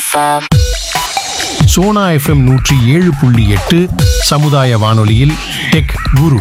FM. Sona FM நூற்றி ஏழு புள்ளி எட்டு சமுதாய வானொலியில் டெக் குரு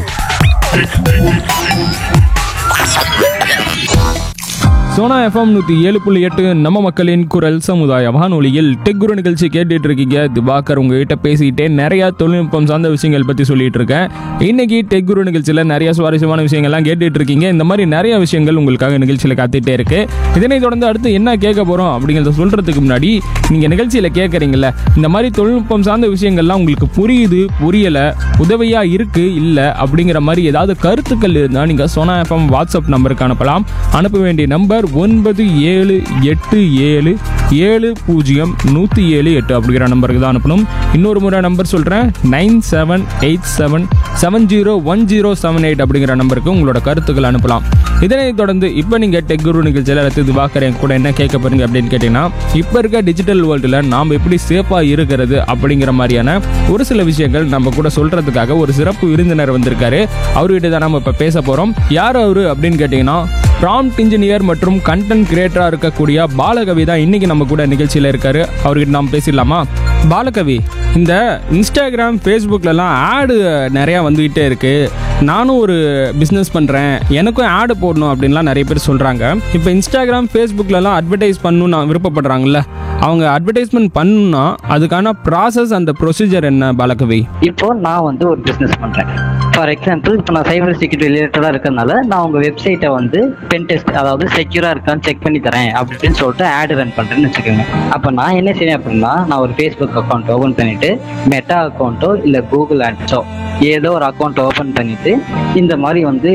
சோனா எஃப்எம் நூற்றி ஏழு புள்ளி எட்டு நம்ம மக்களின் குரல் சமுதாய வானொலியில் டெக் குரு நிகழ்ச்சி கேட்டுட்டு இருக்கீங்க திவாகர் உங்ககிட்ட பேசிக்கிட்டே நிறைய தொழில்நுட்பம் சார்ந்த விஷயங்கள் பற்றி சொல்லிட்டு இருக்கேன் இன்னைக்கு டெக் குரு நிகழ்ச்சியில் நிறைய சுவாரஸ்யமான விஷயங்கள்லாம் கேட்டுட்டு இருக்கீங்க இந்த மாதிரி நிறைய விஷயங்கள் உங்களுக்காக நிகழ்ச்சியில் காத்துட்டே இருக்கு இதனை தொடர்ந்து அடுத்து என்ன கேட்க போகிறோம் அப்படிங்கிறத சொல்கிறதுக்கு முன்னாடி நீங்கள் நிகழ்ச்சியில் கேட்குறீங்களே இந்த மாதிரி தொழில்நுட்பம் சார்ந்த விஷயங்கள்லாம் உங்களுக்கு புரியுது புரியலை உதவியாக இருக்கு இல்லை அப்படிங்கிற மாதிரி ஏதாவது கருத்துக்கள் இருந்தால் நீங்கள் சோனா எஃப்எம் வாட்ஸ்அப் நம்பருக்கு அனுப்பலாம் அனுப்ப வேண்டிய நம்பர் ஒன்பது ஏழு எட்டு ஏழு ஏழு பூஜ்ஜியம் நூற்றி ஏழு எட்டு அப்படிங்கிற நம்பருக்கு தான் அனுப்பணும் இன்னொரு முறை நம்பர் சொல்கிறேன் nine seven eight seven seven zero one zero seven eight அப்படிங்கிற நம்பருக்கு உங்களோட கருத்துக்கள் அனுப்பலாம் இதனைத் தொடர்ந்து இப்போ நீங்கள் டெக் குரு நிகழ்ச்சியில் அடுத்து திவாகரன் கூட என்ன கேட்க போறீங்க அப்படின்னு கேட்டிங்கன்னா இப்போ இருக்க டிஜிட்டல் வேர்ல்டில் நாம் எப்படி சேஃபாக இருக்கிறது அப்படிங்கிற மாதிரியான ஒரு சில விஷயங்கள் நம்ம கூட சொல்கிறதுக்காக ஒரு சிறப்பு விருந்தினர் வந்திருக்காரு அவர்கிட்ட தான் நம்ம இப்போ பேச போகிறோம் யார் அவர் அப்படின்னு கேட்டிங்கன்னா ப்ராம்ப்ட் இன்ஜினியர் மற்றும் கண்டென்ட் கிரியேட்டராக இருக்கக்கூடிய பாலகவி தான் இன்னைக்கு நம்ம கூட நிகழ்ச்சியில் இருக்காரு அவர்கிட்ட நாம் பேசிடலாமா பாலகவி இந்த இன்ஸ்டாகிராம் ஃபேஸ்புக்லலாம் ஆடு நிறையா வந்துக்கிட்டே இருக்கு நானும் ஒரு பிஸ்னஸ் பண்ணுறேன் எனக்கும் ஆடு போடணும் அப்படின்லாம் நிறைய பேர் சொல்கிறாங்க இப்போ இன்ஸ்டாகிராம் ஃபேஸ்புக்லலாம் அட்வர்டைஸ் பண்ணணும்னு விருப்பப்படுறாங்கல்ல அவங்க அட்வர்டைஸ்மெண்ட் பண்ணணும்னா அதுக்கான ப்ராசஸ் அந்த ப்ரொசீஜர் என்ன பாலகவி இப்போ நான் வந்து ஒரு பிஸ்னஸ் பண்றேன் ஃபார் எக்ஸாம்பிள் இப்போ நான் சைபர் செக்யூரிட்டி ரிலேட்டடாக இருக்கிறதுனால நான் உங்க வெப்சைட்டை வந்து பென் டெஸ்ட் அதாவது செக்யூரா இருக்கான்னு செக் பண்ணி தரேன் அப்படின்னு சொல்லிட்டு ஆட் ரன் பண்றேன்னு வச்சுக்கோங்க அப்போ நான் என்ன செய்வேன் அப்படின்னா நான் ஒரு ஃபேஸ்புக் அக்கௌண்ட் ஓபன் பண்ணிட்டு மெட்டா அக்கௌண்ட்டோ இல்லை கூகுள் ஆட்ஸோ ஏதோ ஒரு அக்கௌண்ட் ஓபன் பண்ணிட்டு இந்த மாதிரி வந்து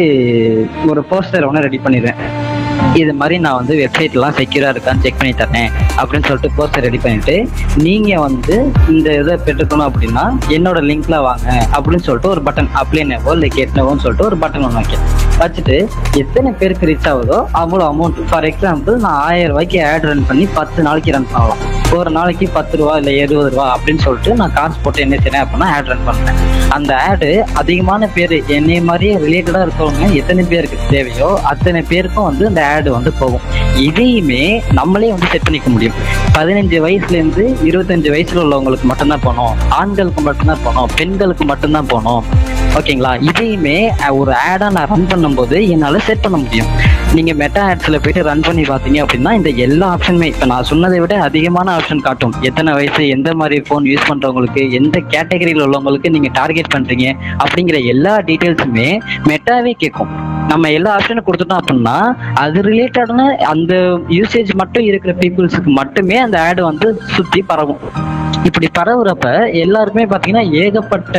ஒரு போஸ்டர் ஒன்று ரெடி பண்ணிடுவேன் இது மாதிரி நான் வந்து வெப்சைட்லாம் செக்யூராக இருக்கான்னு செக் பண்ணி தரேன் அப்படின்னு சொல்லிட்டு போஸ்டர் ரெடி பண்ணிட்டு நீங்கள் வந்து இந்த இதை பெற்றுக்கணும் அப்படின்னா என்னோட லிங்க்ல வாங்க அப்படின்னு சொல்லிட்டு ஒரு பட்டன் அப்ளை நெவோ இல்லை கெட் நெவோன்னு சொல்லிட்டு ஒரு பட்டன் ஒன்று வைக்கேன் வச்சுட்டு எத்தனை பேருக்கு ரீச் ஆகுதோ அவ்வளோ அமௌண்ட் ஃபார் எக்ஸாம்பிள் நான் ஆயிரம் ரூபாய்க்கு ஆட் ரன் பண்ணி பத்து நாளைக்கு ரன் பண்ணலாம் ஒரு நாளைக்கு பத்து ரூபா இல்லை இருபது ரூபா அப்படின்னு சொல்லிட்டு நான் காசு போட்டு என்ன செய்றேன் அப்படின்னா ஆட் ரன் பண்ணுறேன் அந்த ஆடு அதிகமான பேர் என்னை மாதிரியே ரிலேட்டடாக இருக்கவங்க எத்தனை பேருக்கு தேவையோ அத்தனை பேருக்கும் வந்து அந்த ஆடு வந்து போகும் இதையுமே நம்மளே வந்து செட் பண்ணிக்க முடியும் பதினஞ்சு வயசுலேருந்து இருபத்தஞ்சு வயசுல உள்ளவங்களுக்கு மட்டும்தான் போகணும் ஆண்களுக்கு மட்டும்தான் போகணும் பெண்களுக்கு மட்டும்தான் போகணும் ஓகேங்களா இதையுமே அஹ், ஒரு ஆடா நான் ரன் பண்ணும்போது என்னால் செட் பண்ண முடியும் நீங்க மெட்டா ஆட்ஸ்ல போயிட்டு ரன் பண்ணி பார்த்தீங்க அப்படின்னா இந்த எல்லா ஆப்ஷனுமே இப்போ நான் சொன்னதை விட அதிகமான ஆப்ஷன் காட்டும் எத்தனை வயசு எந்த மாதிரி ஃபோன் யூஸ் பண்றவங்களுக்கு எந்த கேட்டகரியில் உள்ளவங்களுக்கு நீங்க டார்கெட் பண்றீங்க அப்படிங்கிற எல்லா டீட்டெயில்ஸுமே மெட்டாவே கேட்கும் நம்ம எல்லா ஆப்ஷனும் கொடுத்துட்டோம் அப்படின்னா அது ரிலேட்டடான அந்த யூசேஜ் மட்டும் இருக்கிற பீப்புள்ஸுக்கு மட்டுமே அந்த ஆடு வந்து சுத்தி பரவும் இப்படி பரவுறப்ப எல்லாருக்குமே பாத்தீங்கன்னா ஏகப்பட்ட